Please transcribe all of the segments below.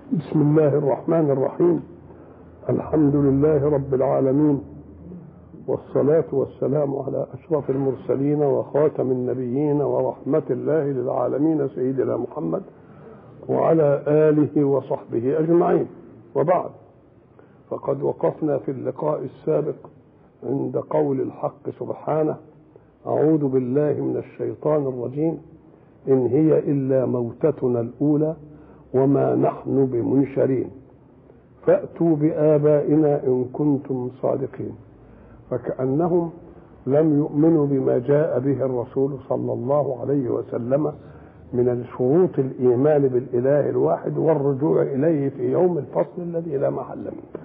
بسم الله الرحمن الرحيم الحمد لله رب العالمين والصلاة والسلام على أشرف المرسلين وخاتم النبيين ورحمة الله للعالمين سيدنا محمد وعلى آله وصحبه أجمعين وبعد فقد وقفنا في اللقاء السابق عند قول الحق سبحانه أعوذ بالله من الشيطان الرجيم إن هي إلا موتتنا الأولى وما نحن بمنشرين فأتوا بآبائنا إن كنتم صادقين فكأنهم لم يؤمنوا بما جاء به الرسول صلى الله عليه وسلم من شروط الإيمان بالإله الواحد والرجوع إليه في يوم الفصل الذي لا محل منه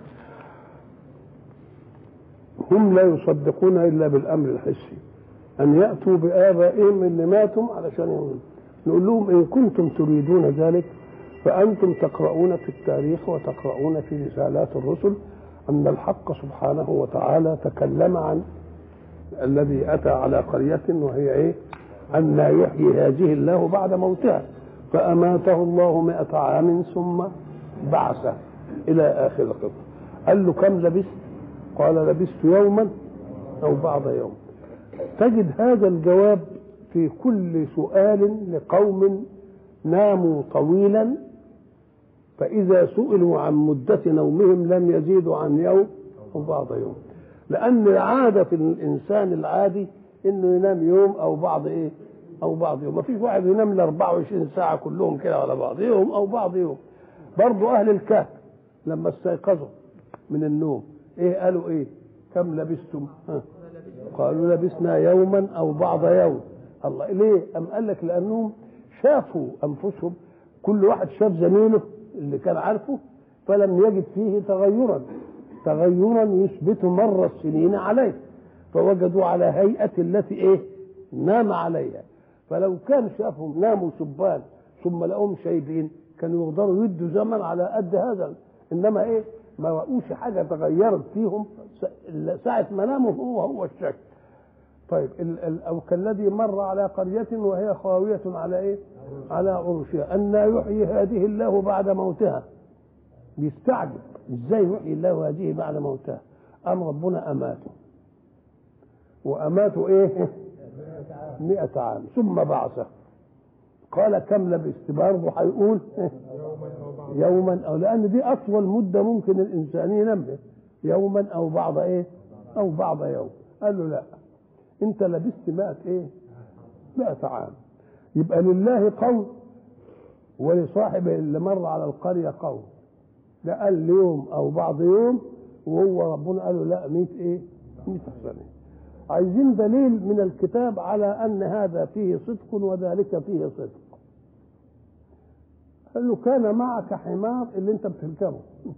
هم لا يصدقون إلا بالأمر الحسي أن يأتوا بآبائهم اللي ماتوا علشان يؤمنوا نقول لهم إن كنتم تريدون ذلك فأنتم تقرؤون في التاريخ وتقرؤون في رسالات الرسل أن الحق سبحانه وتعالى تكلم عن الذي أتى على قرية وهي إيه؟ أن يحيي هذه الله بعد موتها فأماته الله مئة عام ثم بعثه إلى آخر القصة قال له كم لبست قال لبست يوما أو بعض يوم تجد هذا الجواب في كل سؤال لقوم ناموا طويلا فإذا سئلوا عن مدة نومهم لم يزيدوا عن يوم أو بعض يوم لأن عادة الإنسان العادي إنه ينام يوم أو بعض إيه أو بعض يوم ما فيش واحد ينام ال 24 ساعة كلهم كده على بعض يوم أو بعض يوم برضه أهل الكهف لما استيقظوا من النوم إيه قالوا إيه كم لبستم ها قالوا لبسنا يوما أو بعض يوم الله ليه أم قال لك لأنهم شافوا أنفسهم كل واحد شاف زميله اللي كان عارفه فلم يجد فيه تغيرا تغيرا يثبت مر السنين عليه فوجدوا على هيئة التي ايه نام عليها فلو كان شافهم ناموا شبان ثم لقوهم شايبين كانوا يقدروا يدوا زمن على قد هذا انما ايه ما رأوش حاجة تغيرت فيهم ساعة ما ناموا هو هو الشكل طيب أو كالذي مر على قرية وهي خاوية على إيه؟ على عروشها أن يحيي هذه الله بعد موتها بيستعجب إزاي يحيي الله هذه بعد موتها أم ربنا أماته وأماته إيه؟ مئة عام ثم بعثه قال كم لبست برضه هيقول يوما أو لأن دي أطول مدة ممكن الإنسان ينام يوما أو بعض إيه؟ أو بعض يوم قال له لا انت لبست مئة ايه مئة عام يبقى لله قول ولصاحبه اللي مر على القرية قول ده قال يوم او بعض يوم وهو ربنا قال له لا مئة ايه مئة سنة عايزين دليل من الكتاب على ان هذا فيه صدق وذلك فيه صدق قال له كان معك حمار اللي انت بتركبه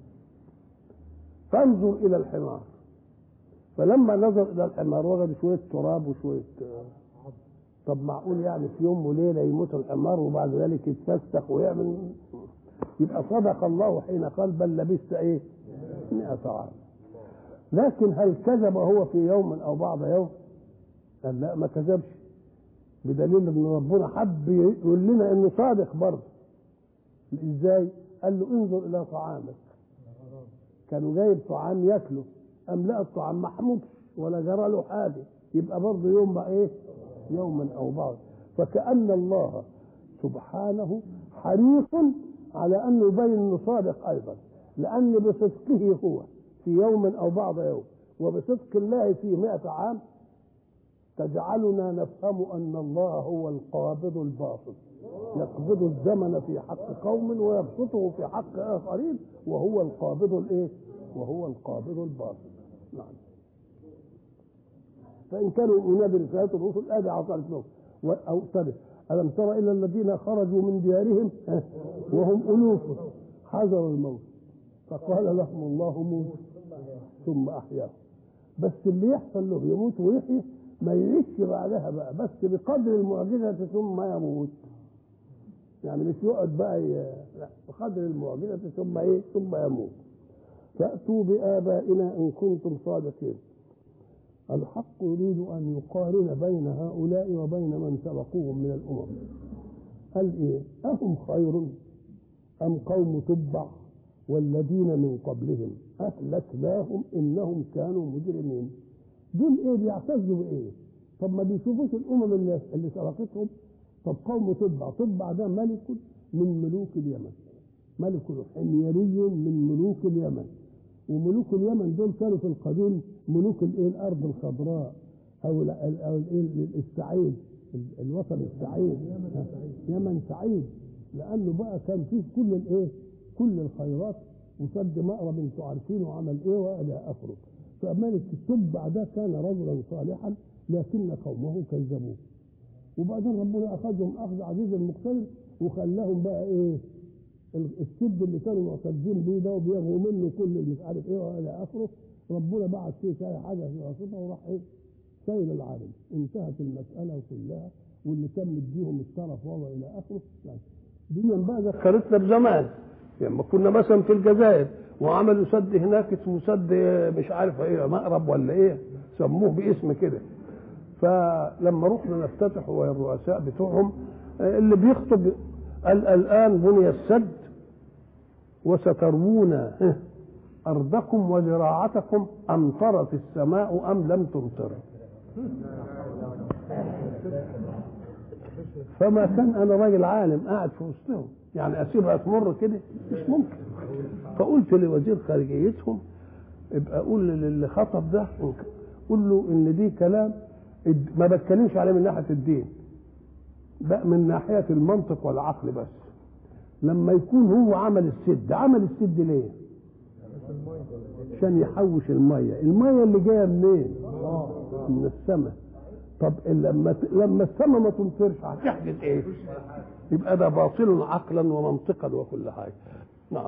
فانظر الى الحمار فلما نظر الى الحمار وجد شويه تراب وشويه طب معقول يعني في يوم وليله يموت الحمار وبعد ذلك يتفسخ ويعمل يبقى صدق الله حين قال بل لبست ايه؟ 100 عام لكن هل كذب هو في يوم او بعض يوم؟ قال لا ما كذبش بدليل ان ربنا حب يقول لنا انه صادق برضه ازاي؟ قال له انظر الى طعامك كانوا جايب طعام ياكله أم لا الطعام محمود ولا جرى له حاجة يبقى برضه يوم بقى إيه يوما أو بعض فكأن الله سبحانه حريص على أن يبين أنه صادق أيضا لأن بصدقه هو في يوم أو بعض يوم وبصدق الله في مئة عام تجعلنا نفهم أن الله هو القابض الباسط يقبض الزمن في حق قوم ويبسطه في حق آخرين وهو القابض الإيه؟ وهو القابض الباسط نعم فإن كانوا يؤمنون برسالة الرسل آدي عطاء لهم أو ترى ألم تر إلى الذين خرجوا من ديارهم وهم ألوف حذروا الموت فقال لهم الله موت ثم أحياهم بس اللي يحصل له يموت ويحيي ما يعيش بعدها بقى بس بقدر المعجزة ثم يموت يعني مش يقعد بقى ي... لا بقدر المعجزة ثم ايه ثم يموت فأتوا بآبائنا إن كنتم صادقين الحق يريد أن يقارن بين هؤلاء وبين من سبقوهم من الأمم قال إيه أهم خير أم قوم تبع والذين من قبلهم أهلكناهم إنهم كانوا مجرمين دول إيه بيعتزوا بإيه طب ما بيشوفوش الأمم اللي, اللي سبقتهم طب قوم تبع تبع ده ملك من ملوك اليمن ملك حميري من ملوك اليمن وملوك اليمن دول كانوا في القديم ملوك الايه الارض الخضراء او ال او الايه السعيد الوطن السعيد يمن سعيد لانه بقى كان فيه كل الايه كل الخيرات وسد مأرب انتوا عارفينه وعمل ايه والى اخره فملك التبع ده كان رجلا صالحا لكن قومه كذبوه وبعدين ربنا اخذهم اخذ عزيز المقتدر وخلاهم بقى ايه السد اللي كانوا معتزين بيه ده وبيرموا منه كل اللي مش عارف ايه والى اخره ربنا بعت فيه شيء حاجه في واسطه وراح ايه شايل العالم انتهت المساله كلها واللي كان مديهم الشرف وهو الى اخره يعني دي بقى ذكرتنا بزمان لما يعني كنا مثلا في الجزائر وعملوا سد هناك اسمه سد مش عارف ايه مأرب ولا ايه سموه باسم كده فلما رحنا نفتتح والرؤساء بتوعهم اللي بيخطب قال الآن بني السد وستروون أرضكم وزراعتكم أمطرت السماء أم لم تمطر فما كان أنا راجل عالم قاعد في وسطهم يعني أسيبها تمر كده مش ممكن فقلت لوزير خارجيتهم ابقى قول للي خطب ده قول له ان دي كلام ما بتكلمش عليه من ناحيه الدين بقى من ناحيه المنطق والعقل بس لما يكون هو عمل السد عمل السد ليه عشان يحوش الميه الميه اللي جايه منين من السماء طب لما لما السماء ما تمطرش هتحدث ايه يبقى ده باطل عقلا ومنطقا وكل حاجه نعم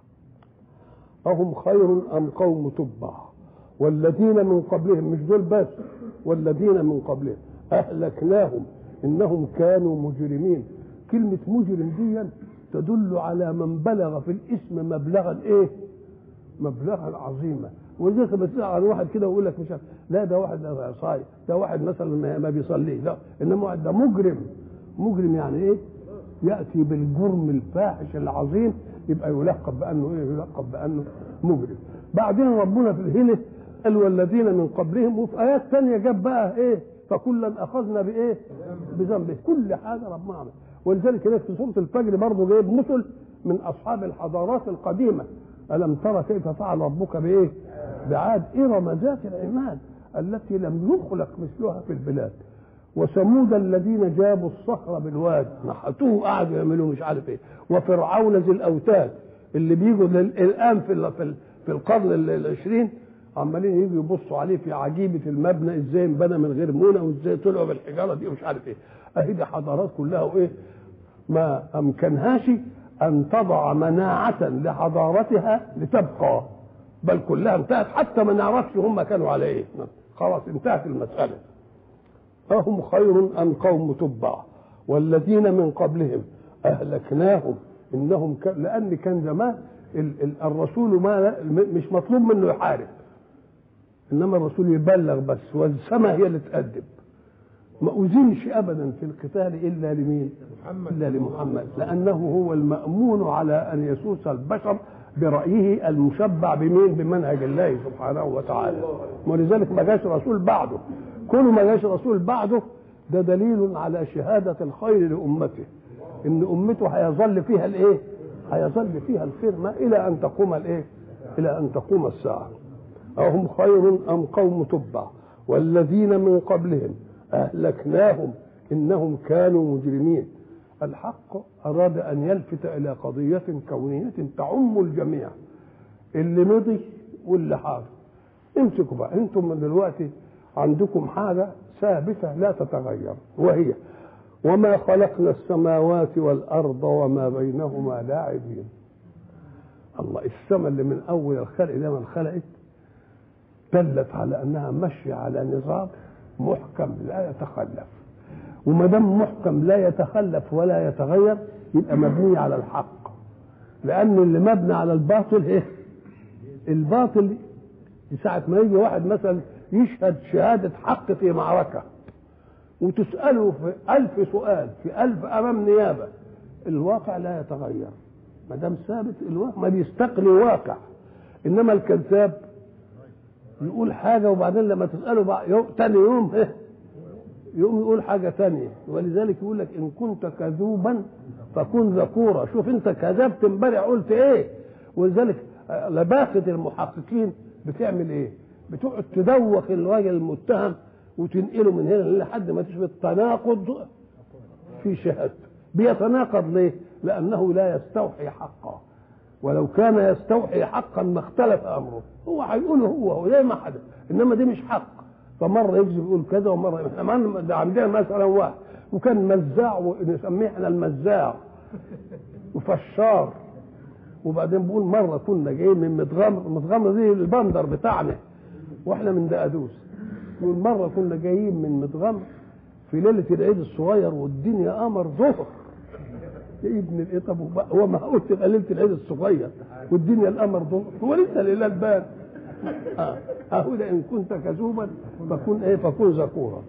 أهم خير أم قوم تبع والذين من قبلهم مش دول بس والذين من قبلهم أهلكناهم إنهم كانوا مجرمين كلمة مجرم دي تدل على من بلغ في الاسم مبلغا إيه مبلغا عظيما ولذلك بتسمع عن واحد كده ويقول لك مش عارف لا ده واحد صايم ده واحد مثلا ما بيصليش لا انما واحد ده مجرم مجرم يعني ايه ياتي بالجرم الفاحش العظيم يبقى يلقب بانه ايه يلقب بانه مجرم بعدين ربنا في الهنا قال والذين من قبلهم وفي ايات ثانيه جاب بقى ايه فكلا اخذنا بايه بذنبه كل حاجه ربنا عمل ولذلك هناك في سوره الفجر برضه جايب مثل من اصحاب الحضارات القديمه الم ترى كيف فعل ربك بايه بعاد ارم ذات العماد التي لم يخلق مثلها في البلاد وثمود الذين جابوا الصخر بالواد نحتوه قعدوا يعملوا مش عارف ايه وفرعون ذي الاوتاد اللي بيجوا الان في في القرن العشرين عمالين يجوا يبصوا عليه في عجيبه المبنى ازاي انبنى من غير مونه وازاي طلعوا بالحجاره دي ومش عارف ايه اهي دي حضارات كلها وايه ما امكنهاش ان تضع مناعه لحضارتها لتبقى بل كلها انتهت حتى ما نعرفش هم كانوا على ايه خلاص انتهت المساله أهم خير أم قوم تبع والذين من قبلهم أهلكناهم إنهم كان لأن كان زمان الرسول ما مش مطلوب منه يحارب إنما الرسول يبلغ بس والسماء هي اللي تأدب ما أذنش أبدا في القتال إلا لمين؟ محمد إلا لمحمد لأنه هو المأمون على أن يسوس البشر برأيه المشبع بمين؟ بمنهج الله سبحانه وتعالى ولذلك ما جاش رسول بعده كل ما جاش رسول بعده ده دليل على شهادة الخير لأمته إن أمته هيظل فيها الإيه؟ هيظل فيها الخير ما إلى أن تقوم الإيه؟ إلى أن تقوم الساعة أهم خير أم قوم تبع والذين من قبلهم أهلكناهم إنهم كانوا مجرمين الحق أراد أن يلفت إلى قضية كونية تعم الجميع اللي مضي واللي حاضر امسكوا بقى انتم من دلوقتي عندكم حاجة ثابتة لا تتغير وهي وما خلقنا السماوات والأرض وما بينهما لاعبين الله السماء اللي من أول الخلق ده من خلقت دلت على أنها ماشية على نظام محكم لا يتخلف وما دام محكم لا يتخلف ولا يتغير يبقى مبني على الحق لأن اللي مبني على الباطل إيه؟ الباطل ساعة ما يجي واحد مثلا يشهد شهادة حق في معركة وتسأله في ألف سؤال في ألف أمام نيابة الواقع لا يتغير ما دام ثابت الواقع ما بيستقلي واقع انما الكذاب يقول حاجه وبعدين لما تساله بقى يوم تاني يوم إيه؟ يقوم يقول حاجه تانية ولذلك يقول لك ان كنت كذوبا فكن ذكورا شوف انت كذبت امبارح قلت ايه ولذلك لباقه المحققين بتعمل ايه بتقعد تدوخ الراجل المتهم وتنقله من هنا لحد ما تشبه التناقض في شهادته بيتناقض ليه لانه لا يستوحي حقا ولو كان يستوحي حقا ما اختلف امره هو هيقوله هو هو زي ما حدث انما دي مش حق فمره يكذب يقول كذا ومره احنا ده عندنا مثلا واحد وكان مزاع ونسميه احنا المزاع وفشار وبعدين بقول مره كنا جايين من متغمر متغمر دي البندر بتاعنا واحنا من دقدوس يقول مره كنا جايين من متغمر في ليله العيد الصغير والدنيا قمر ظهر يا ابن الايه طب هو ما قلت تبقى ليله العيد الصغير والدنيا القمر ظهر هو لسه الهلال بان اه اهو ده ان كنت كذوبا فكن ايه فكن ذكورا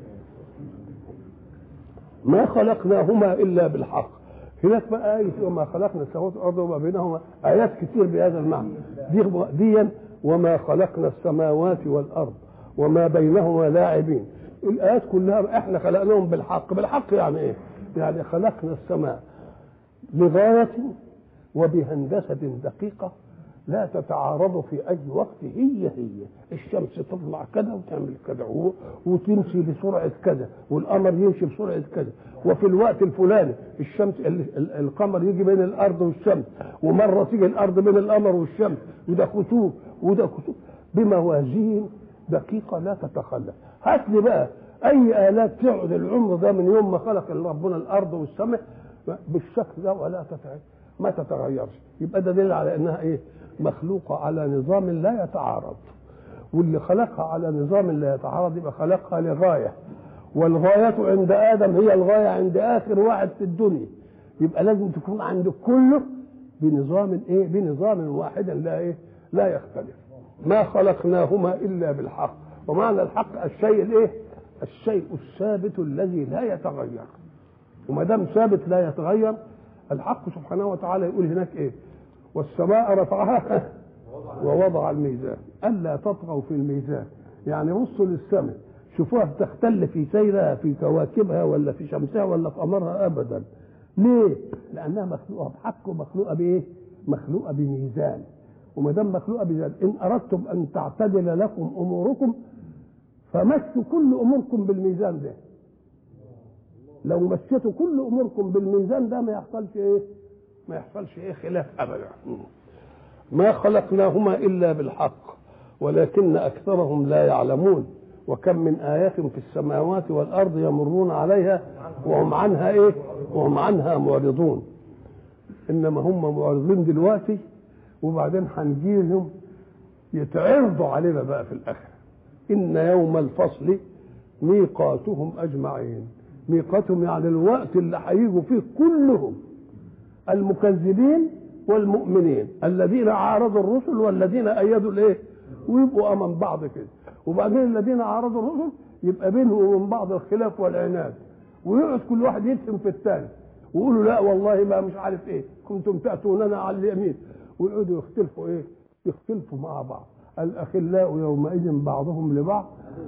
ما خلقناهما الا بالحق هناك بقى آية وما خلقنا السماوات والأرض وما بينهما آيات كتير بهذا المعنى دي ديا وما خلقنا السماوات والأرض وما بينهما لاعبين الآيات كلها احنا خلقناهم بالحق بالحق يعني ايه؟ يعني خلقنا السماء لغاية وبهندسة دقيقة لا تتعارض في أي وقت هي هي الشمس تطلع كذا وتعمل كذا وتمشي بسرعة كذا والقمر يمشي بسرعة كذا وفي الوقت الفلاني الشمس القمر يجي بين الأرض والشمس ومرة تيجي الأرض بين القمر والشمس وده كتوب وده كتوب بموازين دقيقة لا تتخلف هات لي بقى أي آلات تقعد العمر ده من يوم ما خلق ربنا الأرض والسماء بالشكل ده ولا تتغير ما تتغيرش يبقى ده دليل على انها ايه مخلوقه على نظام لا يتعارض واللي خلقها على نظام لا يتعارض يبقى خلقها لغايه والغايه عند ادم هي الغايه عند اخر واحد في الدنيا يبقى لازم تكون عند كله بنظام ايه بنظام واحد لا ايه لا يختلف ما خلقناهما الا بالحق ومعنى الحق الشيء الايه الشيء الثابت الذي لا يتغير وما دام ثابت لا يتغير الحق سبحانه وتعالى يقول هناك ايه والسماء رفعها ووضع الميزان الا تطغوا في الميزان يعني بصوا للسماء شوفوها بتختل في سيرها في كواكبها ولا في شمسها ولا في قمرها ابدا ليه لانها مخلوقه بحق ومخلوقه بايه مخلوقه بميزان وما دام مخلوقه بميزان ان اردتم ان تعتدل لكم اموركم فمشوا كل اموركم بالميزان ده لو مشيتوا كل اموركم بالميزان ده ما يحصلش ايه ما يحصلش ايه خلاف ابدا ما خلقناهما الا بالحق ولكن اكثرهم لا يعلمون وكم من آيات في السماوات والأرض يمرون عليها وهم عنها إيه؟ وهم عنها معرضون إنما هم معرضين دلوقتي وبعدين هنجيلهم يتعرضوا علينا بقى في الآخرة إن يوم الفصل ميقاتهم أجمعين ميقاتهم يعني الوقت اللي هيجوا فيه كلهم المكذبين والمؤمنين الذين عارضوا الرسل والذين ايدوا الايه ويبقوا امام بعض كده وبعدين الذين عارضوا الرسل يبقى بينهم وبين بعض الخلاف والعناد ويقعد كل واحد يتهم في الثاني ويقولوا لا والله ما مش عارف ايه كنتم تاتوننا على اليمين ويقعدوا يختلفوا ايه يختلفوا مع بعض الاخلاء يومئذ بعضهم لبعض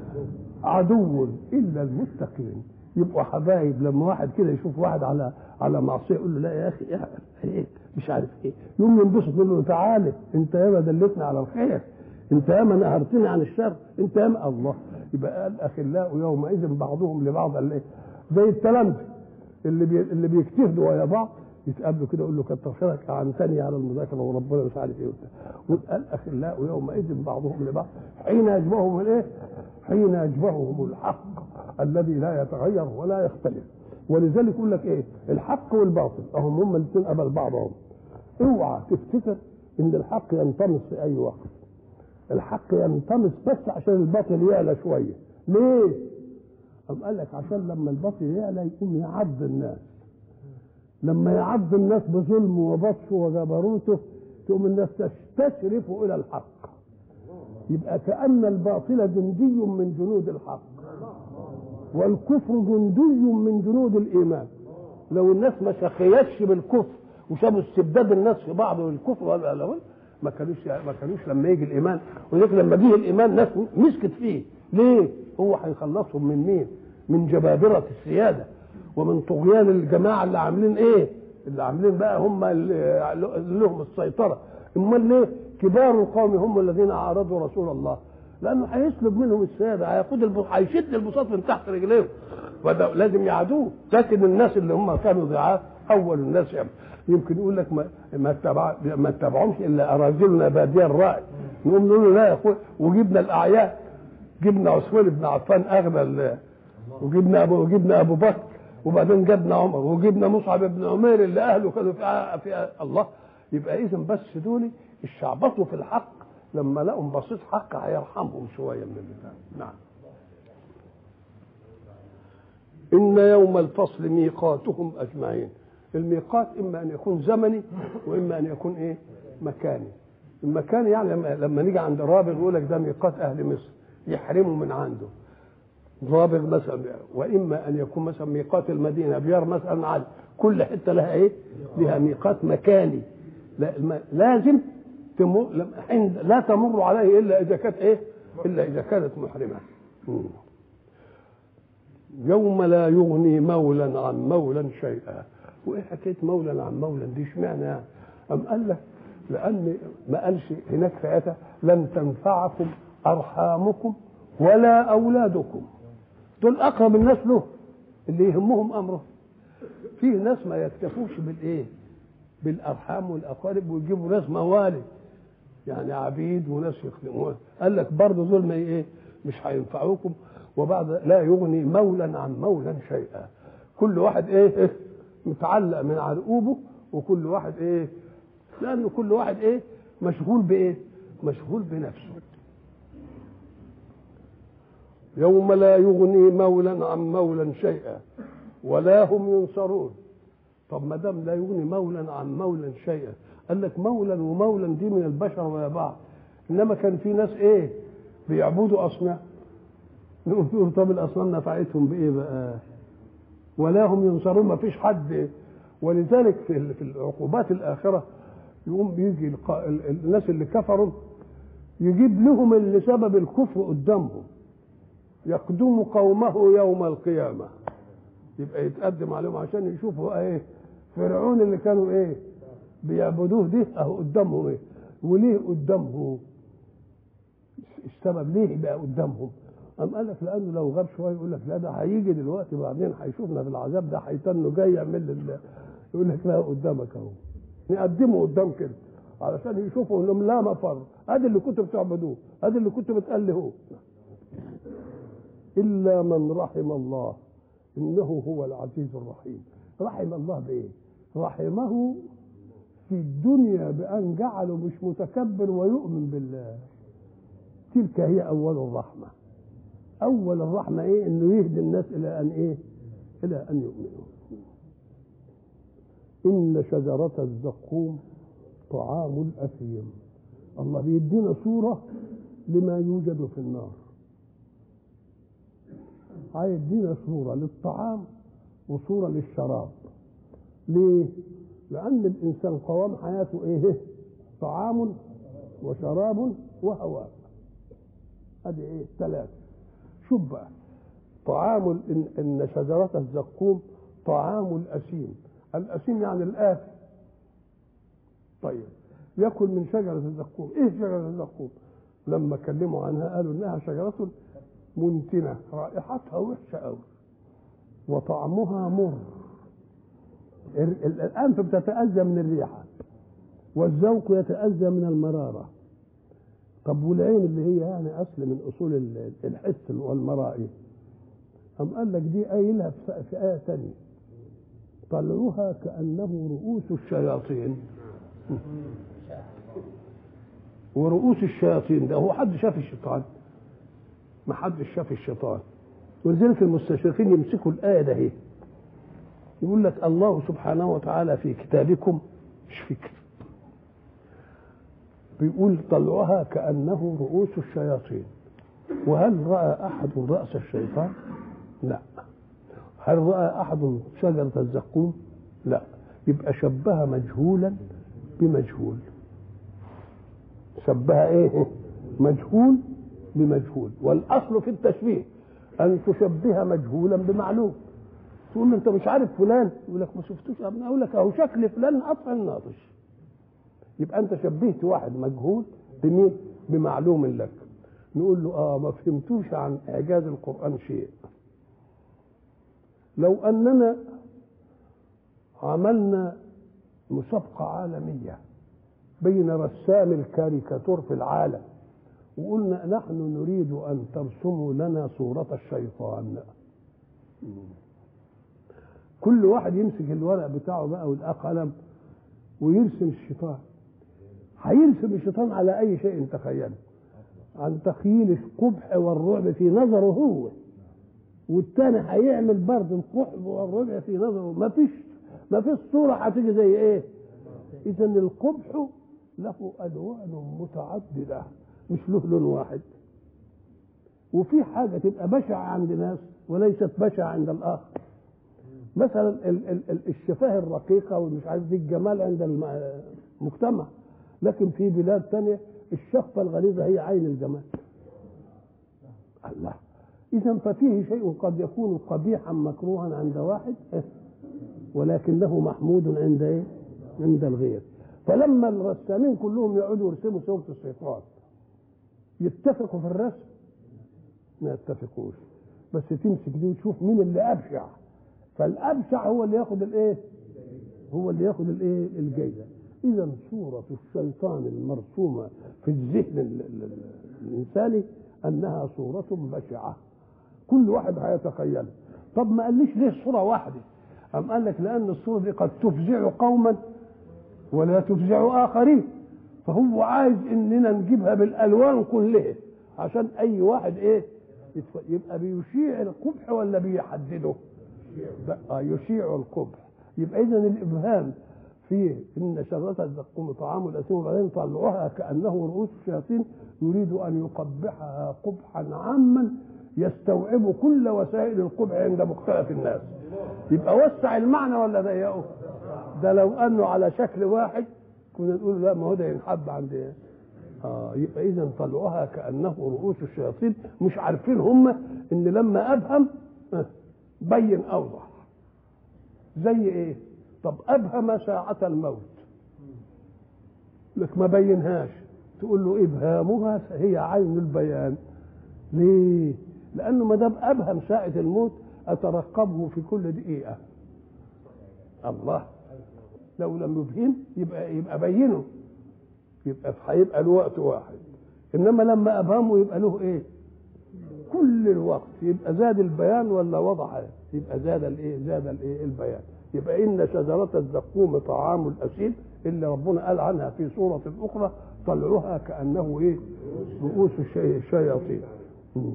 عدو الا المتقين يبقوا حبايب لما واحد كده يشوف واحد على على معصيه يقول له لا يا اخي ايه مش عارف ايه يقوم ينبسط يقول له تعالى انت ياما دلتني على الخير انت ياما نهرتني عن الشر انت ياما الله يبقى الاخلاء يومئذ بعضهم لبعض قال ايه زي التلامذه اللي بي اللي بيجتهدوا ويا بعض يتقابلوا كده يقول له كتر خيرك عنتني على المذاكره وربنا مش عارف ايه وبتاع الاخلاء يومئذ بعضهم لبعض حين يجبههم الايه؟ حين يجبههم الحق الذي لا يتغير ولا يختلف ولذلك يقول لك ايه؟ الحق والباطل اهم هم الاثنين قبل بعضهم اوعى تفتكر ان الحق ينطمس في اي وقت الحق ينطمس بس عشان الباطل يعلى شويه ليه؟ قام قال لك عشان لما الباطل يعلى يقوم يعض الناس لما يعض الناس بظلمه وبطشه وجبروته تقوم الناس تستشرف الى الحق يبقى كان الباطل جندي من جنود الحق والكفر جندي من جنود الايمان لو الناس ما شخيتش بالكفر وشافوا استبداد الناس في بعض والكفر والألوان ما كانوش ما كانوش لما يجي الايمان ولذلك لما جه الايمان ناس مسكت فيه ليه؟ هو هيخلصهم من مين؟ من جبابره السياده ومن طغيان الجماعه اللي عاملين ايه؟ اللي عاملين بقى هم اللي لهم السيطره امال ليه؟ كبار القوم هم الذين عارضوا رسول الله لانه هيسلب منهم السياده هياخد الب... هيشد البساط من تحت رجليهم وده لازم يعادوه لكن الناس اللي هم كانوا ضعاف اول الناس يعني يمكن يقول لك ما ما تبع ما تتبعهمش الا اراذلنا باديه الراي نقوم نقول له لا يا اخويا وجبنا الاعيان جبنا عثمان بن عفان اغنى وجبنا ابو وجبنا ابو بكر وبعدين جبنا عمر وجبنا مصعب بن عمير اللي اهله كانوا في, في الله يبقى اذا بس دول الشعبطوا في الحق لما لقوا بسيط حق هيرحمهم شويه من البتاع نعم ان يوم الفصل ميقاتهم اجمعين الميقات اما ان يكون زمني واما ان يكون ايه مكاني المكان يعني لما, لما نيجي عند رابغ يقول لك ده ميقات اهل مصر يحرموا من عنده رابغ مثلا واما ان يكون مثلا ميقات المدينه بيار مثلا عاد كل حته لها ايه؟ لها ميقات مكاني لا لازم تمر لا تمر عليه الا اذا كانت ايه؟ الا اذا كانت محرمه. يوم لا يغني مولا عن مولا شيئا. وايه حكايه مولا عن مولا دي اشمعنى يعني؟ أم قال لك لأن ما قالش هناك في آية لن تنفعكم أرحامكم ولا أولادكم دول أقرب الناس له اللي يهمهم أمره فيه ناس ما يكتفوش بالإيه بالأرحام والأقارب ويجيبوا ناس موالد يعني عبيد وناس يخدمون قال لك برضه دول ما إيه مش هينفعوكم وبعد لا يغني مولا عن مولا شيئا كل واحد ايه متعلق من عرقوبه وكل واحد ايه لأنه كل واحد إيه مشغول بإيه مشغول بنفسه يوم لا يغني مولا عن مولا شيئا ولا هم ينصرون طب ما دام لا يغني مولا عن مولا شيئا قال لك مولا ومولا دي من البشر ويا بعض انما كان في ناس ايه بيعبدوا اصنام نقول طب الاصنام نفعتهم بايه بقى ولا هم ينصرون ما فيش حد ولذلك في في العقوبات الاخره يقوم بيجي الناس اللي كفروا يجيب لهم اللي سبب الكفر قدامهم يقدم قومه يوم القيامة يبقى يتقدم عليهم عشان يشوفوا ايه فرعون اللي كانوا ايه بيعبدوه دي اهو قدامهم ايه وليه قدامهم السبب ليه بقى قدامهم قام قال لك لانه لو غاب شويه يقول لك لا ده هيجي دلوقتي بعدين هيشوفنا في العذاب ده هيتنه جاي يعمل لله يقول لك لا قدامك اهو نقدمه قدام كده علشان يشوفوا انهم لا مفر ادي اللي كنتوا بتعبدوه ادي اللي كنتوا بتألهوه الا من رحم الله انه هو العزيز الرحيم رحم الله بايه رحمه في الدنيا بان جعله مش متكبر ويؤمن بالله تلك هي اول الرحمه اول الرحمه ايه انه يهدي الناس الى ان ايه الى ان يؤمنوا إن شجرة الزقوم طعام الأثيم الله بيدينا صورة لما يوجد في النار هيدينا صورة للطعام وصورة للشراب ليه؟ لأن الإنسان قوام حياته إيه؟ طعام وشراب وهواء هذه إيه؟ ثلاثة شوف بقى طعام إن شجرة الزقوم طعام الأثيم الأسيم يعني الآتي طيب يأكل من شجرة الزقوم إيه شجرة الزقوم لما كلموا عنها قالوا إنها شجرة منتنة رائحتها وحشة أوي وطعمها مر الأنف بتتأذى من الريحة والذوق يتأذى من المرارة طب والعين اللي هي يعني أصل من أصول الحس والمرائي أم قال لك دي قايلها في آية ثانية طلعها كأنه رؤوس الشياطين ورؤوس الشياطين ده هو حد شاف الشيطان ما حدش شاف الشيطان ولذلك المستشرقين يمسكوا الآية ده هي يقول لك الله سبحانه وتعالى في كتابكم مش فكر بيقول طلعها كأنه رؤوس الشياطين وهل رأى أحد رأس الشيطان؟ لا هل رأى أحد شجرة الزقوم؟ لا يبقى شبه مجهولا بمجهول شبه ايه مجهول بمجهول والاصل في التشبيه ان تشبه مجهولا بمعلوم تقول له انت مش عارف فلان يقول لك ما شفتوش ابني اقول لك اهو شكل فلان قطع الناطش يبقى انت شبهت واحد مجهول بمين بمعلوم لك نقول له اه ما فهمتوش عن اعجاز القران شيء لو اننا عملنا مسابقه عالميه بين رسام الكاريكاتور في العالم وقلنا نحن نريد ان ترسموا لنا صوره الشيطان كل واحد يمسك الورق بتاعه بقى والقلم ويرسم الشيطان هيرسم الشيطان على اي شيء تخيله عن تخيل القبح والرعب في نظره هو والتاني هيعمل برضه القبح والرعب في نظره ما فيش ما فيش صوره هتيجي زي ايه اذا القبح له الوان متعدده مش له لون واحد وفي حاجه تبقى بشعه عند ناس وليست بشعه عند الاخر مثلا ال- ال- ال- الشفاه الرقيقه والمش عارف دي الجمال عند الم- المجتمع لكن في بلاد تانية الشفه الغليظه هي عين الجمال الله اذا ففيه شيء قد يكون قبيحا مكروها عند واحد إيه؟ ولكنه محمود عند ايه عند الغير فلما الرسامين كلهم يقعدوا يرسموا صوره الشيطان يتفقوا في الرسم ما يتفقوش بس تمسك دي وتشوف مين اللي ابشع فالابشع هو اللي ياخد الايه هو اللي ياخد الايه الجايزه اذا صوره الشيطان المرسومه في الذهن ال- ال- ال- الانساني انها صوره بشعه كل واحد هيتخيلها طب ما قاليش ليه صوره واحده أم قال لك لأن الصورة دي قد تفزع قوما ولا تفزع آخرين فهو عايز إننا نجيبها بالألوان كلها عشان أي واحد إيه يتف- يبقى بيشيع القبح ولا بيحدده بقى يشيع القبح يبقى إذا الإبهام فيه إن شجرة الزقوم طعام الأثيم وبعدين طلعوها كأنه رؤوس الشياطين يريد أن يقبحها قبحا عاما يستوعب كل وسائل القبح عند مختلف الناس يبقى وسع المعنى ولا ضيقه ده لو انه على شكل واحد كنا نقول لا ما هو ده ينحب عند ايه اه يبقى اذا طلعوها كانه رؤوس الشياطين مش عارفين هم ان لما ابهم آه، بين اوضح زي ايه طب ابهم ساعة الموت لك ما بينهاش تقول له ابهامها هي عين البيان ليه لانه ما دام ابهم ساعة الموت اترقبه في كل دقيقة الله لو لم يبهم يبقى يبقى بينه يبقى هيبقى له وقت واحد انما لما ابهمه يبقى له ايه كل الوقت يبقى زاد البيان ولا وضح يبقى زاد الايه زاد الايه البيان يبقى ان شجره الزقوم طعام الاثيم اللي ربنا قال عنها في سوره اخرى طلعها كانه ايه رؤوس الشي- الشياطين مم.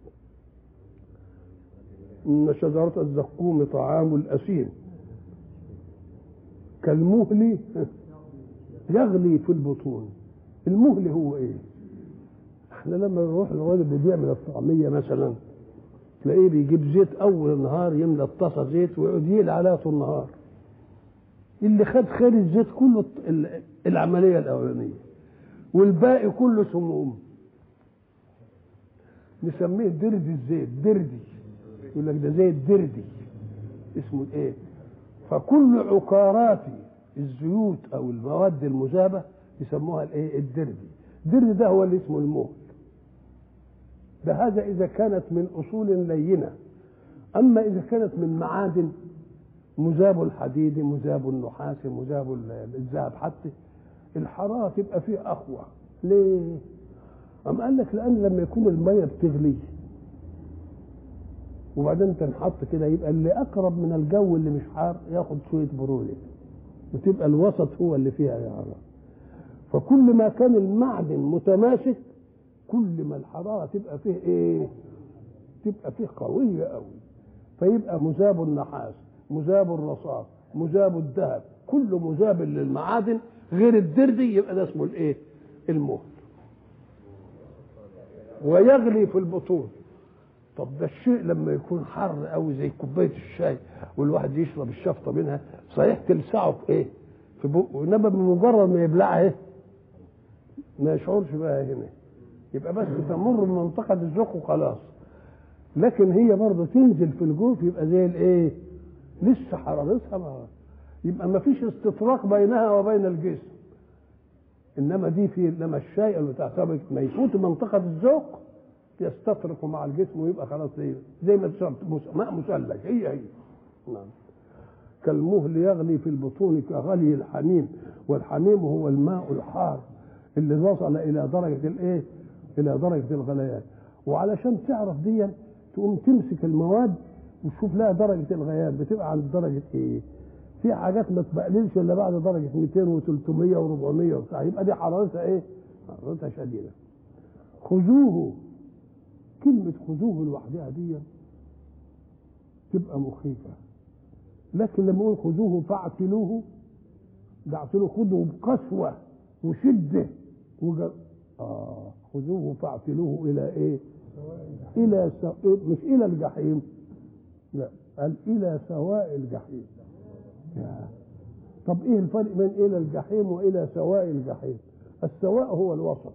ان شجره الزقوم طعام الاثيم كالمهل يغلي في البطون المهل هو ايه احنا لما نروح للراجل اللي بيعمل الطعميه مثلا تلاقيه بيجيب زيت اول النهار يملى الطاسه زيت ويقعد يقلي عليها طول النهار اللي خد خير الزيت كله ال- العمليه الاولانيه والباقي كله سموم نسميه دردي الزيت دردي يقول لك ده زيت دردي اسمه ايه فكل عقارات الزيوت او المواد المذابه يسموها الايه الدردي الدردي ده هو اللي اسمه المهل ده هذا اذا كانت من اصول لينه اما اذا كانت من معادن مذاب الحديد مذاب النحاس مذاب ال- الذهب حتى الحراره تبقى فيه اقوى ليه أم قال لك لان لما يكون الميه بتغلي وبعدين تنحط كده يبقى اللي اقرب من الجو اللي مش حار ياخد شويه بروده وتبقى الوسط هو اللي فيها يا حراره فكل ما كان المعدن متماسك كل ما الحراره تبقى فيه ايه تبقى فيه قويه قوي فيبقى مذاب النحاس مذاب الرصاص مذاب الذهب كل مذاب للمعادن غير الدردي يبقى ده اسمه الايه المهل ويغلي في البطون طب ده الشيء لما يكون حر قوي زي كوبايه الشاي والواحد يشرب الشفطه منها صحيح تلسعه في ايه؟ في بقه انما بمجرد ما يبلعها ايه؟ ما يشعرش بقى هنا يبقى بس تمر من منطقه الذوق وخلاص لكن هي برضه تنزل في الجوف يبقى زي الايه؟ لسه حرارتها ما يبقى ما فيش استطراق بينها وبين الجسم انما دي في انما الشيء اللي تعتبر ما يفوت منطقه الذوق يستطرق مع الجسم ويبقى خلاص زي زي ما تشرب ماء مثلج هي هي نعم كالمهل يغلي في البطون كغلي الحميم والحميم هو الماء الحار اللي وصل الى درجه الايه؟ الى درجه الغليان وعلشان تعرف دي تقوم تمسك المواد وتشوف لها درجه الغليان بتبقى عند درجه ايه؟ في حاجات ما تبقللش الا بعد درجه 200 و300 و400 وبتاع يبقى دي حرارتها ايه؟ حرارتها شديده. خذوه كلمة خذوه لوحدها دي تبقى مخيفة لكن لما يقول خذوه فاعتلوه ده اعتلوه خذوه بقسوة وشدة وج... آه خذوه فاعتلوه إلى إيه؟ إلى سو... مش إلى الجحيم لا قال إلى سواء الجحيم يا. طب إيه الفرق بين إلى الجحيم وإلى سواء الجحيم؟ السواء هو الوسط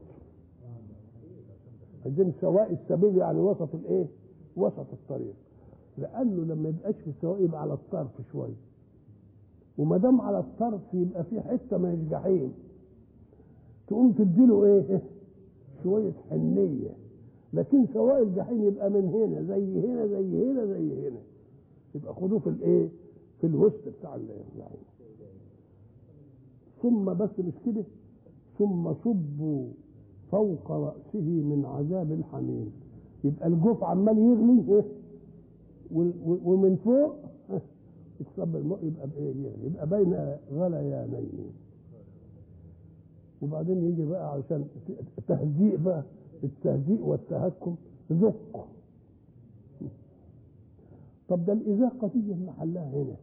عايزين سواء السبيل يعني وسط الايه؟ وسط الطريق لانه لما يبقاش في السواء يبقى على الطرف شويه وما دام على الطرف يبقى في حته ما هيش جحيم تقوم تديله ايه؟ شويه حنيه لكن سواء الجحيم يبقى من هنا زي هنا زي هنا زي هنا يبقى خدوه في الايه؟ في الوسط بتاع الجحيم ثم بس مش كده ثم صبوا فوق رأسه من عذاب الحميم يبقى الجوف عمال يغلي ومن فوق يتصب الماء يبقى بايه يغلي يبقى بين غليانين وبعدين يجي بقى عشان تهزيء بقى التهزيء والتهكم ذق طب ده الإذاقة دي محلها هنا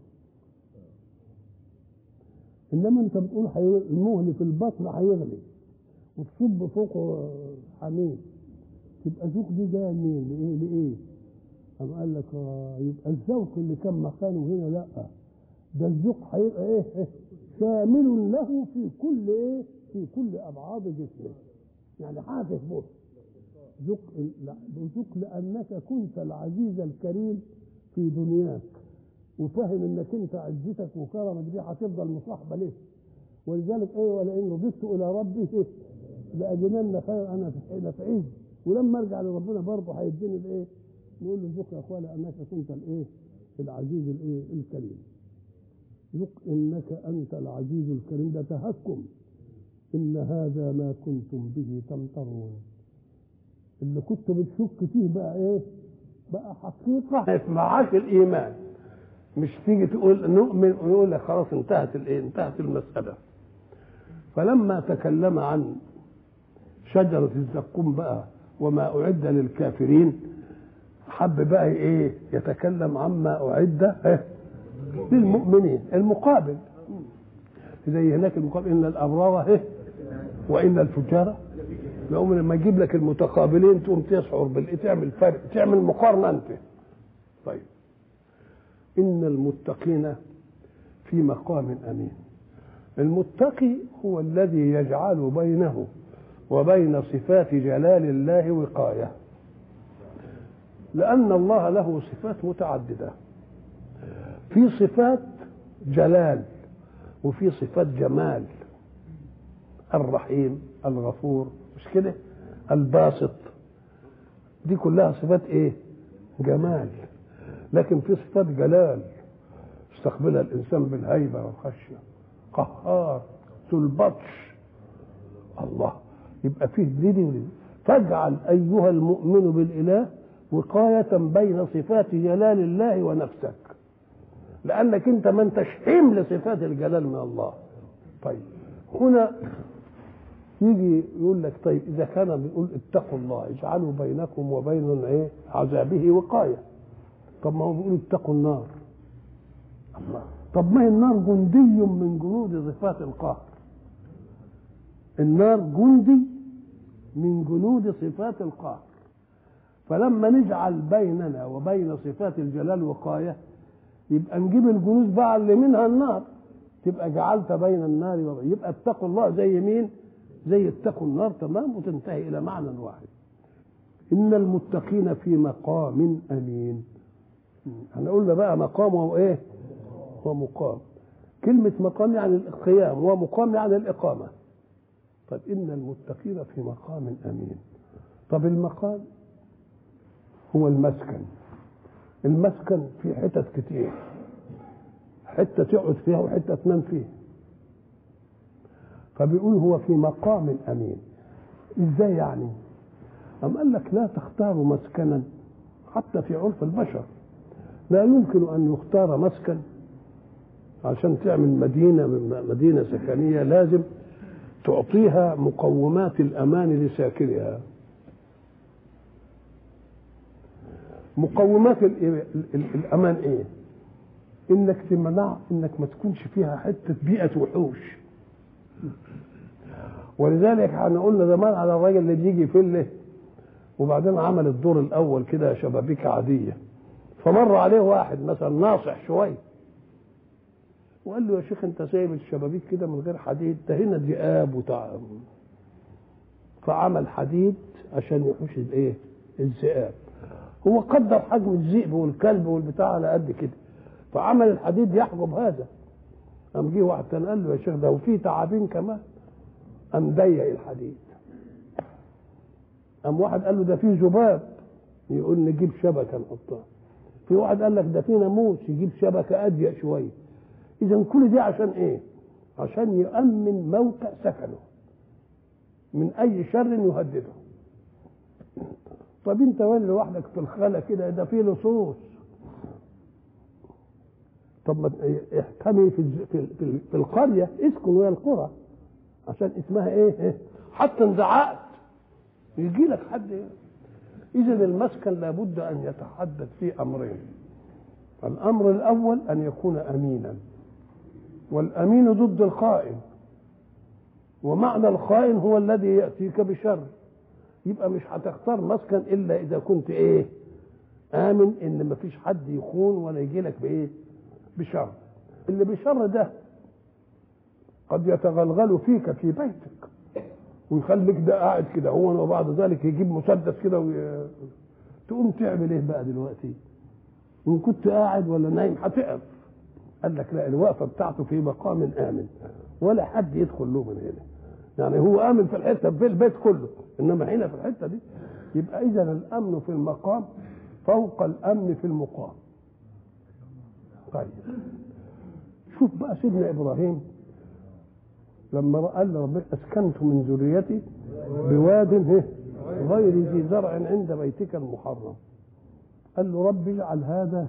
إنما أنت بتقول المهل في البطن هيغلي وتصب فوقه حميم تبقى ذوق دي جايه منين؟ لايه؟ لايه؟ قام قال لك آه يبقى الذوق اللي كان مكانه هنا لا ده الذوق هيبقى ايه؟ إيه؟ شامل له في كل ايه؟ في كل ابعاد جسمه يعني حافظ به ذوق ذوق لانك كنت العزيز الكريم في دنياك وفاهم انك انت عزتك وكرمك دي هتفضل مصاحبه ليه ولذلك ايه ولئن رضيت الى ربي إيه؟ لاجدن خير انا في عز ولما ارجع لربنا برضه هيديني الايه؟ نقول له ذوق يا اخويا لانك كنت الايه؟ العزيز الايه؟ الكريم. ذوق انك انت العزيز الكريم ده تهكم ان هذا ما كنتم به تمترون. اللي كنت بتشك فيه بقى ايه؟ بقى حقيقه معاك الايمان مش تيجي تقول نؤمن ويقول لك خلاص انتهت الايه؟ انتهت المساله. فلما تكلم عن شجرة الزقوم بقى وما أعد للكافرين حب بقى إيه يتكلم عما أعد للمؤمنين المقابل زي هناك المقابل إن الأبرار إيه وإن الفجار يقوم لما يجيب لك المتقابلين تقوم تشعر بال تعمل فرق تعمل مقارنة أنت طيب إن المتقين في مقام أمين المتقي هو الذي يجعل بينه وبين صفات جلال الله وقايه لان الله له صفات متعدده في صفات جلال وفي صفات جمال الرحيم الغفور مش كده الباسط دي كلها صفات ايه جمال لكن في صفات جلال استقبلها الانسان بالهيبه والخشيه قهار ذو البطش الله يبقى فيه دي دي ودي فاجعل ايها المؤمن بالاله وقايه بين صفات جلال الله ونفسك لانك انت ما انتش حمل صفات الجلال من الله طيب هنا يجي يقول لك طيب اذا كان بيقول اتقوا الله اجعلوا بينكم وبين ايه عذابه وقايه طب ما هو بيقول اتقوا النار الله طب ما هي النار جندي من جنود صفات القهر النار جندي من جنود صفات القهر فلما نجعل بيننا وبين صفات الجلال وقاية يبقى نجيب الجلوس بقى اللي منها النار تبقى جعلت بين النار وبين يبقى اتقوا الله زي مين زي اتقوا النار تمام وتنتهي إلى معنى واحد إن المتقين في مقام أمين احنا قلنا بقى مقام وايه ومقام كلمة مقام يعني القيام ومقام يعني الإقامة طب إن المتقين في مقام أمين طب المقام هو المسكن المسكن في حتت كتير حتة تقعد فيها وحتة تنام فيها فبيقول هو في مقام أمين إزاي يعني أم قال لك لا تختاروا مسكنا حتى في عرف البشر لا يمكن أن يختار مسكن عشان تعمل مدينة مدينة سكنية لازم تعطيها مقومات الأمان لساكنها مقومات الأمان إيه؟ إنك تمنع إنك ما تكونش فيها حتة بيئة وحوش ولذلك احنا قلنا زمان على الراجل اللي بيجي فله وبعدين عمل الدور الأول كده شبابيك عادية فمر عليه واحد مثلا ناصح شويه وقال له يا شيخ انت سايب الشبابيك كده من غير حديد ده هنا ذئاب وتعب فعمل حديد عشان يحوش الايه الذئاب هو قدر حجم الذئب والكلب والبتاع على قد كده فعمل الحديد يحجب هذا قام جه واحد تاني قال له يا شيخ ده وفي تعابين كمان قام ضيق الحديد قام واحد قال له ده في ذباب يقول نجيب شبكه نحطها في واحد قال لك ده في ناموس يجيب شبكه اضيق شويه اذا كل دي عشان ايه عشان يؤمن موقع سكنه من اي شر يهدده طب انت وين لوحدك في الخلا كده ده في لصوص طب ما احكمي في في في القريه اسكن ويا القرى عشان اسمها ايه حتى انزعقت يجي لك حد اذا المسكن لابد ان يتحدث فيه امرين الامر الاول ان يكون امينا والامين ضد الخائن ومعنى الخائن هو الذي ياتيك بشر يبقى مش هتختار مسكن الا اذا كنت ايه امن ان ما فيش حد يخون ولا يجي لك بايه بشر اللي بشر ده قد يتغلغل فيك في بيتك ويخليك ده قاعد كده هو وبعد ذلك يجيب مسدس كده وي... تقوم تعمل ايه بقى دلوقتي وان كنت قاعد ولا نايم هتقف قال لك لا الوقفه بتاعته في مقام امن ولا حد يدخل له من هنا يعني هو امن في الحته في البيت كله انما هنا في الحته دي يبقى اذا الامن في المقام فوق الامن في المقام طيب شوف بقى سيدنا ابراهيم لما قال ربنا اسكنت من ذريتي بواد غير ذي زرع عند بيتك المحرم قال له رب اجعل هذا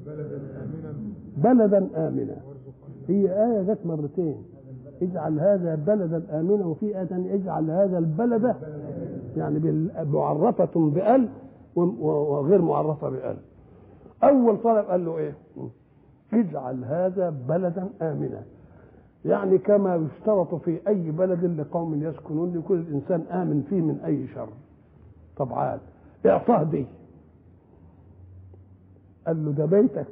بلدا امنا هي ايه جت مرتين اجعل هذا بلدا امنا وفي ايه اجعل هذا البلد يعني معرفه بال وغير معرفه بال اول طلب قال له ايه اجعل هذا بلدا امنا يعني كما يشترط في اي بلد لقوم يسكنون لكل انسان امن فيه من اي شر طبعا اعطاه دي قال له ده بيتك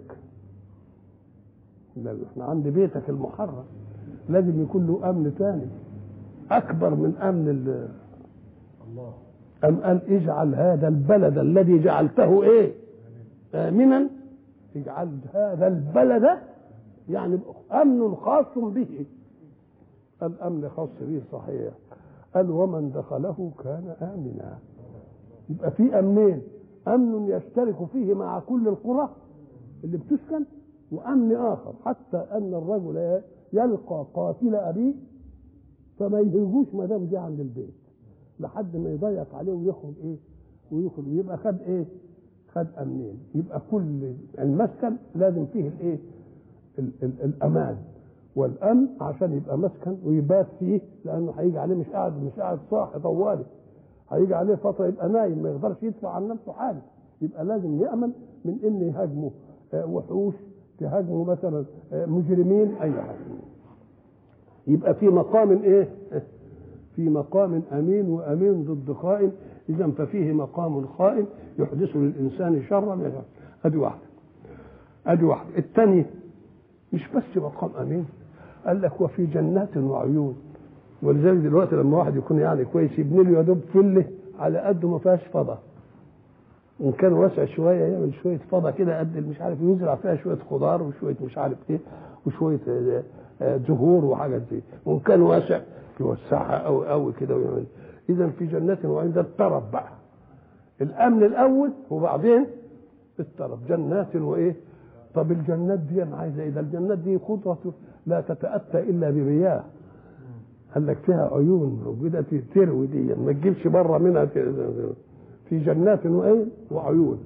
ده احنا عند بيتك المحرم لازم يكون له امن ثاني اكبر من امن ال الله ام قال اجعل هذا البلد الذي جعلته ايه امنا اجعل هذا البلد يعني امن خاص به الامن خاص به صحيح قال ومن دخله كان امنا يبقى في امنين امن يشترك فيه مع كل القرى اللي بتسكن وامن اخر حتى ان الرجل يلقى قاتل ابيه فما يهجوش ما دام جه عند البيت لحد ما يضيق عليه ويخرج ايه ويخرج يبقى خد ايه خد امنين يبقى كل المسكن لازم فيه الايه ال ال الامان والامن عشان يبقى مسكن ويبات فيه لانه هيجي عليه مش قاعد مش قاعد صاحي طوالي هيجي عليه فتره يبقى نايم ما يقدرش يدفع عن نفسه حاجه يبقى لازم يامن من ان يهاجمه وحوش تهاجمه مثلا مجرمين اي حاجه يبقى في مقام ايه في مقام امين وامين ضد خائن اذا ففيه مقام خائن يحدث للانسان شرا ادي واحده ادي واحده الثانيه مش بس مقام امين قال لك وفي جنات وعيون ولذلك دلوقتي لما واحد يكون يعني كويس يبني له يا دوب فله على قده ما فيهاش فضا ان كان واسع شويه يعمل شويه فضا كده قد مش عارف يزرع فيها شويه خضار وشويه مش عارف ايه وشويه زهور وحاجات دي وان كان واسع يوسعها قوي قوي كده ويعمل اذا في جنات وعين ده الطرب بقى الامن الاول وبعدين الطرب جنات وايه طب الجنات دي انا عايزه ايه ده الجنات دي خضره لا تتاتى الا بمياه قال لك فيها عيون موجوده تروي دي ما تجيبش بره منها في جنات وايه وعيون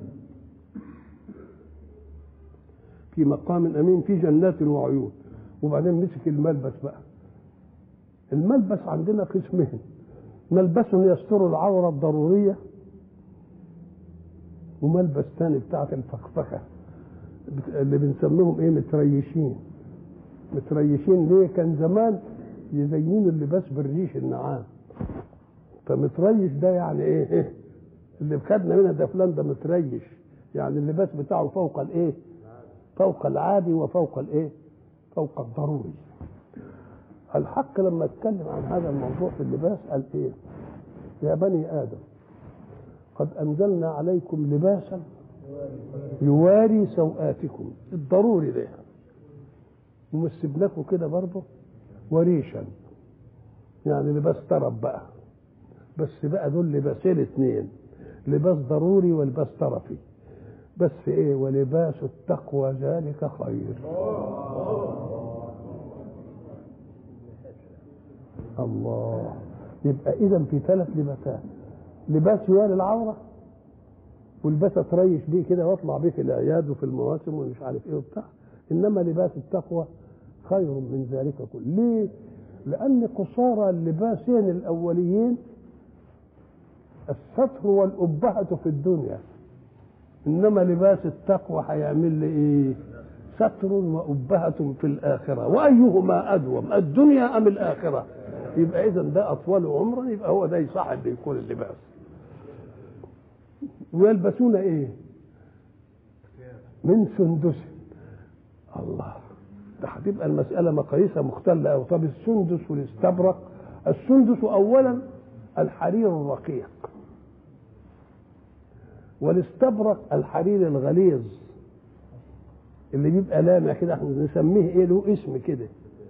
في مقام امين في جنات وعيون وبعدين مسك الملبس بقى الملبس عندنا قسمين ملبس يستر العورة الضرورية وملبس تاني بتاعت الفخفخة اللي بنسميهم ايه متريشين متريشين ليه كان زمان يزينوا اللباس بالريش النعام فمتريش ده يعني ايه, إيه؟ اللي خدنا منها ده فلان ده متريش يعني اللباس بتاعه فوق الايه فوق العادي وفوق الايه فوق الضروري الحق لما اتكلم عن هذا الموضوع في اللباس قال ايه يا بني ادم قد انزلنا عليكم لباسا يواري سوآتكم الضروري ده ومسبناكم كده برضه وريشا يعني لباس طرب بقى بس بقى دول لباسين اتنين لباس ضروري ولباس طرفي بس ايه ولباس التقوى ذلك خير الله يبقى اذا في ثلاث لباسات لباس يواري العوره ولباس اتريش بيه كده واطلع بيه في الاعياد وفي المواسم ومش عارف ايه وبتاع انما لباس التقوى خير من ذلك كله ليه لان قصارى اللباسين الاوليين الستر والأبهة في الدنيا إنما لباس التقوى هيعمل لي إيه؟ ستر وأبهة في الآخرة وأيهما أدوم الدنيا أم الآخرة يبقى إذا ده أطول عمرا يبقى هو ده يصح اللي يكون اللباس ويلبسون إيه؟ من سندس الله ده هتبقى المسألة مقاييسها مختلة أوي طب السندس والاستبرق السندس أولا الحرير الرقيق والاستبرق الحرير الغليظ اللي بيبقى لامع كده احنا نسميه ايه له اسم كده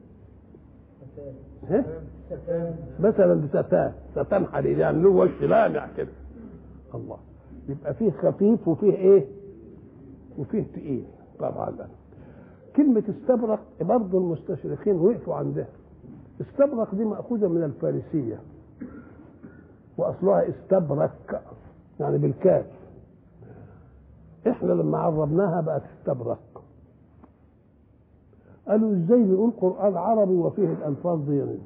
ها؟ مثلا ستان ستان حرير يعني له وش لامع كده الله يبقى فيه خفيف وفيه ايه وفيه تقيل طبعا كلمة استبرق برضه المستشرقين وقفوا عندها استبرق دي مأخوذة من الفارسية واصلها استبرك يعني بالكاف احنا لما عربناها بقت استبرق قالوا ازاي بيقول قران عربي وفيه الالفاظ دي يعني.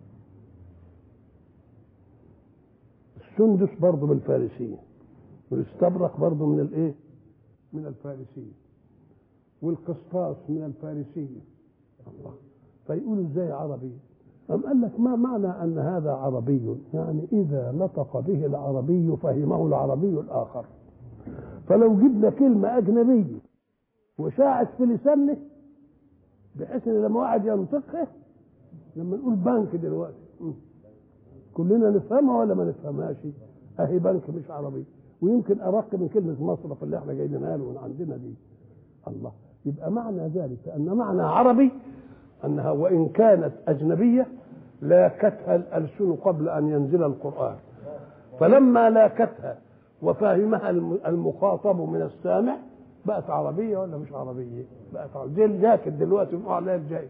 السندس برضه بالفارسيه والاستبرق برضه من الايه من الفارسيه والقسطاس من الفارسيه الله فيقولوا ازاي عربي أم قال لك ما معنى أن هذا عربي يعني إذا نطق به العربي فهمه العربي الآخر فلو جبنا كلمة أجنبية وشاعت في لسانه بحيث ان لما واحد ينطقها لما نقول بنك دلوقتي كلنا نفهمها ولا ما نفهمهاش اهي بنك مش عربي ويمكن ارق من كلمه مصرف اللي احنا جايبينها له من عندنا دي الله يبقى معنى ذلك ان معنى عربي انها وان كانت اجنبيه لاكتها الالسن قبل ان ينزل القران فلما لاكتها وفهمها المخاطب من السامع بقت عربيه ولا مش عربيه؟ بقت عربية. زي الجاكيت دلوقتي بنقول عليها الجاكيت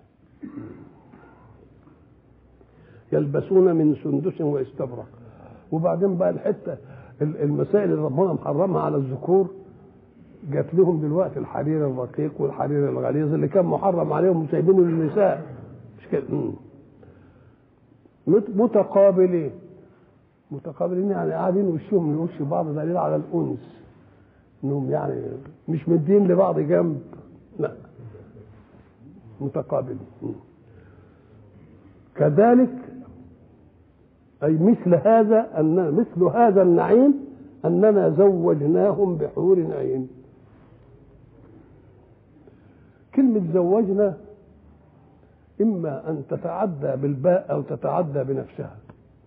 يلبسون من سندس واستبرق وبعدين بقى الحته المسائل اللي ربنا محرمها على الذكور جات لهم دلوقتي الحرير الرقيق والحرير الغليظ اللي كان محرم عليهم وسايبينه للنساء مش كده متقابلين متقابلين يعني قاعدين وشهم لوش بعض دليل على الانس انهم يعني مش مدين لبعض جنب لا متقابلين كذلك أي مثل هذا أن مثل هذا النعيم أننا زوجناهم بحور عين كلمة زوجنا إما أن تتعدى بالباء أو تتعدى بنفسها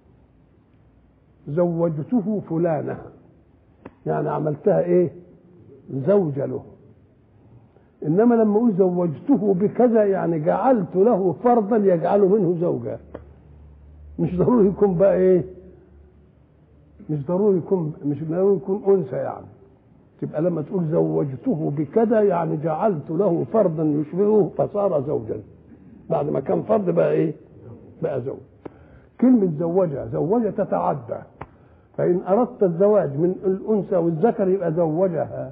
زوجته فلانة يعني عملتها إيه زوجة له إنما لما أقول زوجته بكذا يعني جعلت له فرضا يجعل منه زوجة مش ضروري يكون بقى إيه مش ضروري يكون مش ضروري يكون أنثى يعني تبقى لما تقول زوجته بكذا يعني جعلت له فرضا يشبهه فصار زوجا بعد ما كان فرد بقى ايه بقى زوج كلمة زوجها زوجة تتعدى فإن أردت الزواج من الأنثى والذكر يبقى زوجها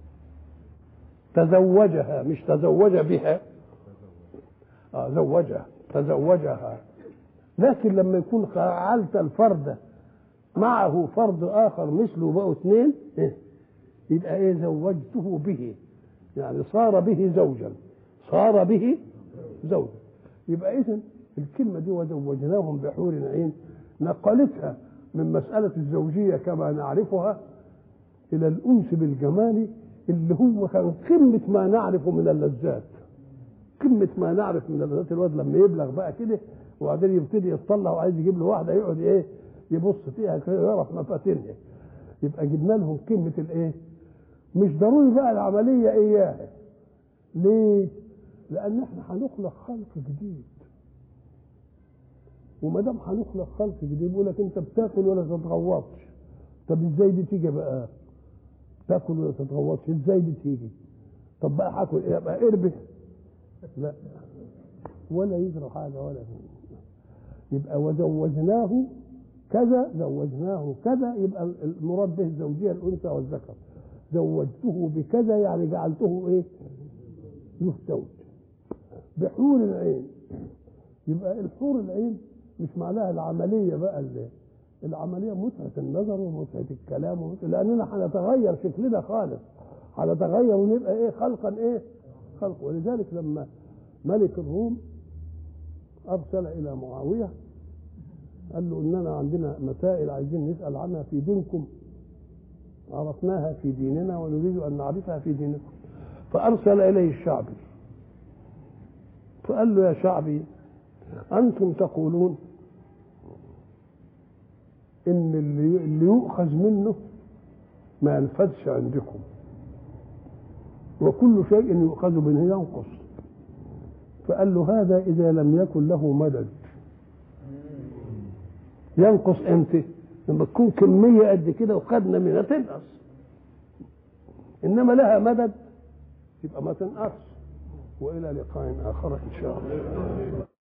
تزوجها مش تزوج بها آه زوجها تزوجها لكن لما يكون فعلت الفرد معه فرد آخر مثله بقوا اثنين إيه؟ يبقى ايه زوجته به يعني صار به زوجا صار به زوجا يبقى اذا الكلمه دي وزوجناهم بحور عين نقلتها من مساله الزوجيه كما نعرفها الى الانس بالجمال اللي هو كان قمه ما نعرفه من اللذات قمه ما نعرف من اللذات الواد لما يبلغ بقى كده وبعدين يبتدي يطلع وعايز يجيب له واحده يقعد ايه يبص فيها كده يعرف مفاتنها يبقى جبنا لهم قمه الايه مش ضروري بقى العملية إياها ليه؟ لأن احنا هنخلق خلق جديد وما دام هنخلق خلق جديد يقول لك أنت بتاكل ولا تتغوطش طب إزاي دي تيجي بقى؟ تاكل ولا تتغوطش إزاي دي تيجي؟ طب بقى هاكل إيه؟ بقى اربح؟ لا ولا يجرى حاجة ولا يبقى وزوجناه كذا زوجناه كذا يبقى المراد به الزوجية الأنثى والذكر زوجته بكذا يعني جعلته ايه له زوج بحور العين يبقى الحور العين مش معناها العمليه بقى اللي العمليه متعه النظر ومتعه الكلام ومتعة لاننا هنتغير شكلنا خالص هنتغير ونبقى ايه خلقا ايه خلق ولذلك لما ملك الروم ارسل الى معاويه قال له اننا عندنا مسائل عايزين نسال عنها في دينكم عرفناها في ديننا ونريد أن نعرفها في دينكم فأرسل إليه الشعبي فقال له يا شعبي أنتم تقولون إن اللي, اللي يؤخذ منه ما ينفذش عندكم وكل شيء يؤخذ منه ينقص فقال له هذا إذا لم يكن له مدد ينقص امتى؟ لما تكون كمية قد كده وخدنا منها تنقص إنما لها مدد يبقى ما تنقص وإلى لقاء آخر إن شاء الله